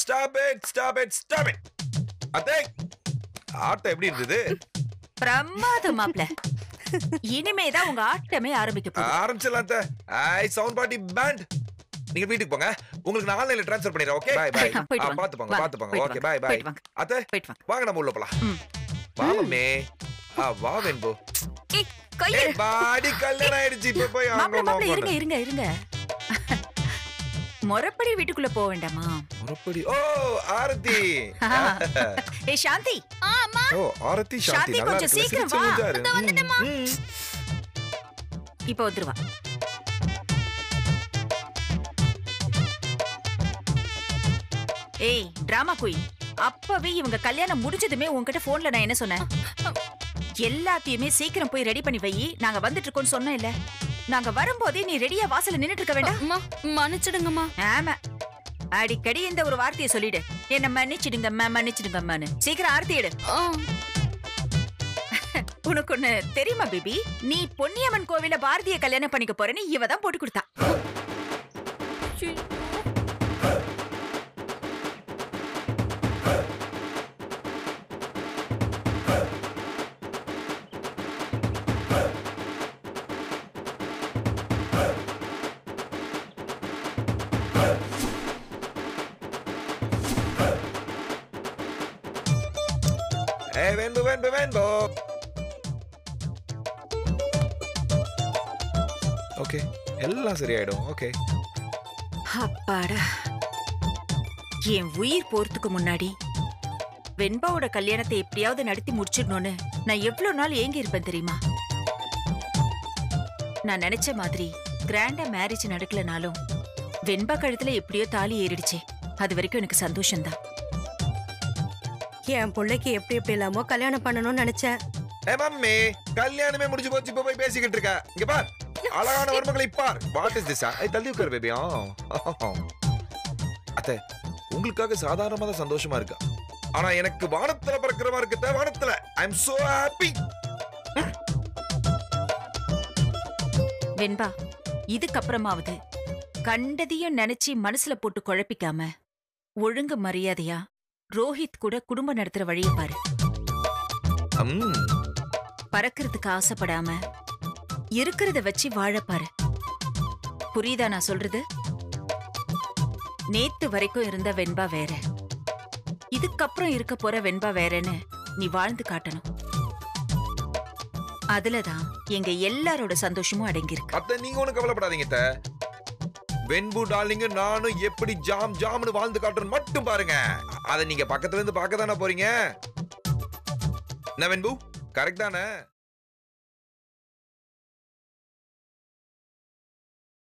Stop it stop it stop it அத்தை ஆட்டம் எப்படி இருந்தது பிரமாதம் மாப்ள இனிமேதான் உங்க ஆட்டமே ஆரம்பிக்க போகுது ஆரம்பிச்சிடலாம் அத்தை ஐ சவுண்ட் பார்ட்டி பேண்ட் நீங்க வீட்டுக்கு போங்க உங்களுக்கு நான் ஆன்லைன்ல ட்ரான்ஸ்ஃபர் பண்ணிடுறேன் ஓகே பை பை போயிட்டு வாங்க. பாத்து போங்க வாங்க, பாத்து போங்க போயிட்டு ஓகே வாங்க, பை பை போயிட்டு வாங்க. அத்தை போயிட்டு வாங்க வாங்க நம்ம உள்ள போலாம் ம். வா மம்மி ஆ வா வெண்போ ஏய், கையை ஏய் பாடி கல்யாணம் ஆயிடுச்சு இப்ப போய் மாப்பிள ஆகணும் மாப்பிள இருங்க இருங்க இருங்க முறப்படி வீட்டுக்குள்ள போக வேண்டாமா முறப்படி ஓ ஆரத்தி ஏய் சாந்தி ஓ ஆரத்தி சாந்தி சாந்தி, நல்லா கொஞ்சம் இருக்குல்ல? சீக்கிரம் சிரிச்சு வா. மூஞ்சாரு. இதோ வந்துட்டேம்மா. ம், ம். இப்ப வந்துருவா ஏய் டிராமா குயின் அப்பவே இவங்க கல்யாணம் முடிஞ்சதுமே உன்கிட்ட போன்ல நான் என்ன சொன்னேன் எல்லாத்தையுமே சீக்கிரம் போய் ரெடி பண்ணி வை நாங்க வந்துட்டு இருக்கோம்னு சொன்னேன் இல்ல நாங்க வரும்போதே நீ ரெடியா வாசல்ல நின்னுட்டு இருக்க வேண்டாம் அம்மா மன்னிச்சிடுங்கம்மா ஆமா அடிக்கடி இந்த ஒரு வார்த்தையை சொல்லிடு என்ன மன்னிச்சிடுங்கம்மா மன்னிச்சிடுங்கம்மான்னு சீக்கிரம் ஆர்த்தி எடு ஆ, உனக்கு ஒண்ணு தெரியுமா பேபி நீ பொன்னியம்மன் கோவில பாரதிய கல்யாணம் பண்ணிக்க போறேன்னு இவ தான் போட்டு கொடுத்தா ஐயோ. ஏய் வெண்பு வெண்பு வெண்பு ஓகே எல்லாம் சரியாயிடும் ஓகே அப்பாடா என் உயிர் போறதுக்கு முன்னாடி வெண்பாவோட கல்யாணத்தை எப்படியாவது நடத்தி முடிச்சிடணும்னு நான் எவ்வளவு நாள் ஏங்கி இருப்பேன் தெரியுமா நான் நினைச்ச மாதிரி கிராண்டா மேரேஜ் நடக்கலனாலும் வெண்பா கழுத்துல எப்படியோ தாலி ஏறிடுச்சே அது வரைக்கும் எனக்கு சந்தோஷம்தான் என் பிள்ளைக்கு எப்படி எப்படி இல்லாமோ கல்யாணம் பண்ணணும்னு நினைச்சேன் ஏ மம்மி கல்யாணமே முடிஞ்சு போச்சு இப்ப போய் பேசிக்கிட்டு இருக்க இங்க பார் அழகான மருமகளை பார் வாட் இஸ் திஸ் ஐ தள்ளி உட்கார் பேபி அத்தை உங்களுக்காக சாதாரணமா தான் சந்தோஷமா இருக்கு ஆனா எனக்கு வானத்துல பறக்கிற மாதிரி இருக்கு வானத்துல ஐ அம் சோ ஹாப்பி வெண்பா இதுக்கப்புறமாவது கண்டதையும் நினைச்சு மனசுல போட்டு குழப்பிக்காம ஒழுங்கு மரியாதையா ரோஹித் கூட குடும்பம் நடத்துற வழியை பாரு பறக்கிறதுக்கு ஆசைப்படாம இருக்கிறத வச்சு வாழப் பாரு புரியுதா நான் சொல்றது நேத்து வரைக்கும் இருந்த வெண்பா வேற இதுக்கப்புறம் இருக்க போற வெண்பா வேறன்னு நீ வாழ்ந்து காட்டணும் அதுலதான் எங்க எல்லாரோட சந்தோஷமும் அடங்கியிருக்கு அத்தை நீங்க ஒண்ணும் கவலைப்படாதீங்க அத்தை வெண்பு டார்லிங்க நானும் எப்படி ஜாம் ஜாம்னு வாழ்ந்து காட்டுறேன் மட்டும் பாருங்க அதை நீங்க பக்கத்துல இருந்து பார்க்க தானே போறீங்க என்ன வெண்பு கரெக்ட் தானே